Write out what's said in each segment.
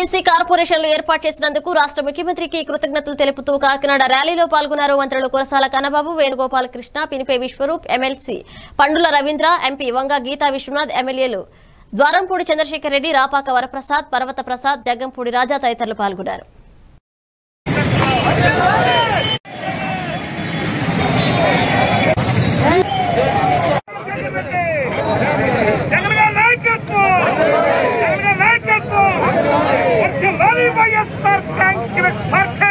BC కార్పొరేషన్లు ఏర్పాటు చేసినందుకు రాష్ట్ర ముఖ్యమంత్రికి కృతజ్ఞతలు తెలుపుతూ కాకినాడ ర్యాలీలో పాల్గొన్నారు మంత్రులు కురసాల కన్నబాబు వేణుగోపాల కృష్ణ పినిపే విశ్వరూప్ ఎమ్మెల్సీ పండుల రవీంద్ర ఎంపీ వంగ గీతా విశ్వనాథ్ ఎమ్మెల్యేలు ద్వారంపూడి చంద్రశేఖర్ రెడ్డి రాపాక వరప్రసాద్ పర్వత ప్రసాద్ జగ్గంపూడి రాజా తదితరులు పాల్గొన్నారు జగన్ గారి నాయకత్వం జగన్ గారి నాయకత్వం వర్ధిల్లాలి వైఎస్ఆర్ కాంగ్రెస్ పార్టీ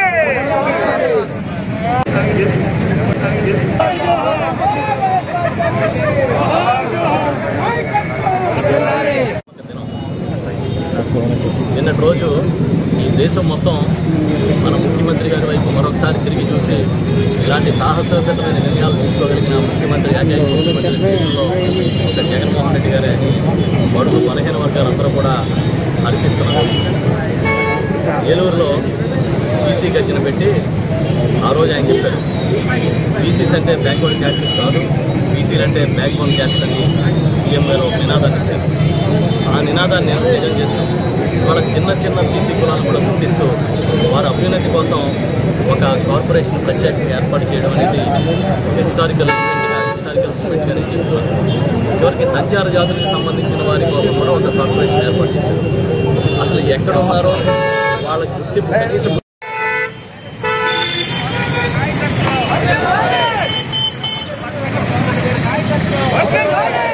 నిన్నటి రోజు ఈ దేశం మొత్తం మన ముఖ్యమంత్రి గారి వైపు మరొకసారి తిరిగి చూసి ఇలాంటి సాహసోపేతమైన నిర్ణయాలు తీసుకోగలిగిన ముఖ్యమంత్రి ఏకైక ముఖ్యమంత్రి దేశంలో ఒక జగన్మోహన్ రెడ్డి గారే బడుగు బలహీన వర్గాలందరూ కూడా హర్షిస్తున్నారు ఏలూరులో బీసీ గర్జన పెట్టి ఆ రోజు ఆయన చెప్పారు బీసీస్ అంటే బ్యాక్వర్డ్ క్యాస్టర్స్ కాదు బీసీలు అంటే బ్యాక్ బోన్ క్యాస్ట్ అని సీఎం గారు ఒక నినాదాన్ని ఇచ్చారు ఆ నినాదాన్ని నేను నిజం చేస్తాం ఇవాళ చిన్న చిన్న బీసీ కులాలను కూడా గుర్తిస్తూ వారి అభ్యున్నతి కోసం ఒక కార్పొరేషన్ ప్రత్యేకంగా ఏర్పాటు చేయడం అనేది హిస్టారికల్ ఈవెంట్గా హిస్టారికల్ మూమెంట్గా నేను చెప్తున్నాను చివరికి సంచార జాతులకు సంబంధించిన వారి కోసం కూడా ఒక కార్పొరేషన్ ఏర్పాటు చేశారు అసలు ఎక్కడ ఉన్నారో వాళ్ళ గుర్తింపు కనీసం వర్ధిల్లాలి